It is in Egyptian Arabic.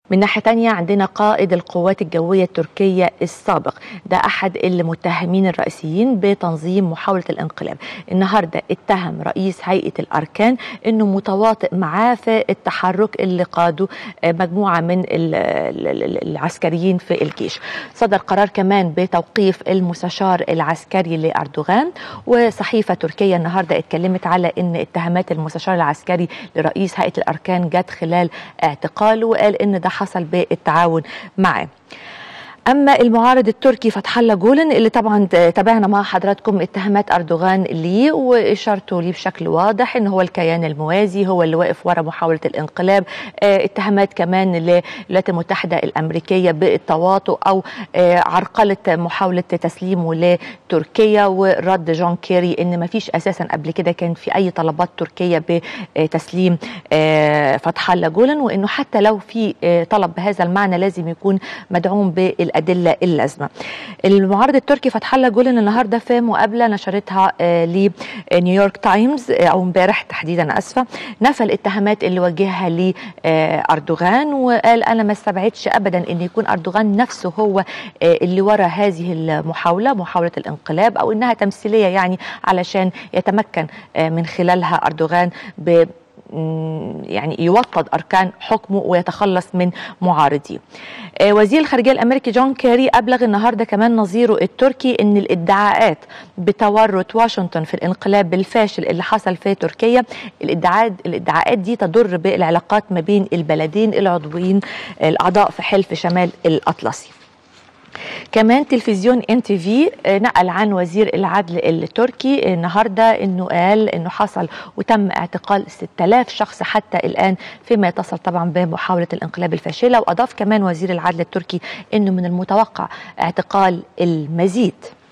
من ناحية تانية عندنا قائد القوات الجوية التركية السابق ده أحد المتهمين الرئيسيين بتنظيم محاولة الانقلاب النهاردة اتهم رئيس هيئة الأركان أنه متواطئ معاه في التحرك اللي قاده مجموعة من العسكريين في الجيش صدر قرار كمان بتوقيف المستشار العسكري لأردوغان وصحيفة تركية النهاردة اتكلمت على أن اتهامات المستشار العسكري لرئيس هيئة الأركان جت خلال اعتقاله وقال أن ده حصل بالتعاون معه اما المعارض التركي فتح الله جولن اللي طبعا تابعنا مع حضراتكم اتهامات اردوغان ليه واشارته ليه بشكل واضح ان هو الكيان الموازي هو اللي واقف ورا محاوله الانقلاب اه اتهامات كمان للولايات المتحده الامريكيه بالتواطؤ او اه عرقله محاوله تسليمه لتركيا ورد جون كيري ان ما فيش اساسا قبل كده كان في اي طلبات تركيه بتسليم اه فتح الله جولن وانه حتى لو في طلب بهذا المعنى لازم يكون مدعوم بال الادله اللازمه. المعارض التركي فتح الله جولن النهارده في مقابله نشرتها لنيويورك تايمز او امبارح تحديدا اسفه نفى الاتهامات اللي وجهها لاردوغان وقال انا ما استبعدش ابدا ان يكون اردوغان نفسه هو اللي ورا هذه المحاوله محاوله الانقلاب او انها تمثيليه يعني علشان يتمكن من خلالها اردوغان ب يعني يوطد اركان حكمه ويتخلص من معارضيه. وزير الخارجيه الامريكي جون كيري ابلغ النهارده كمان نظيره التركي ان الادعاءات بتورط واشنطن في الانقلاب الفاشل اللي حصل في تركيا الادعاءات الادعاءات دي تضر بالعلاقات ما بين البلدين العضوين الاعضاء في حلف شمال الاطلسي. كمان تلفزيون ان تي في نقل عن وزير العدل التركي النهارده انه قال انه حصل وتم اعتقال 6000 شخص حتى الان فيما يتصل طبعا بمحاوله الانقلاب الفاشله واضاف كمان وزير العدل التركي انه من المتوقع اعتقال المزيد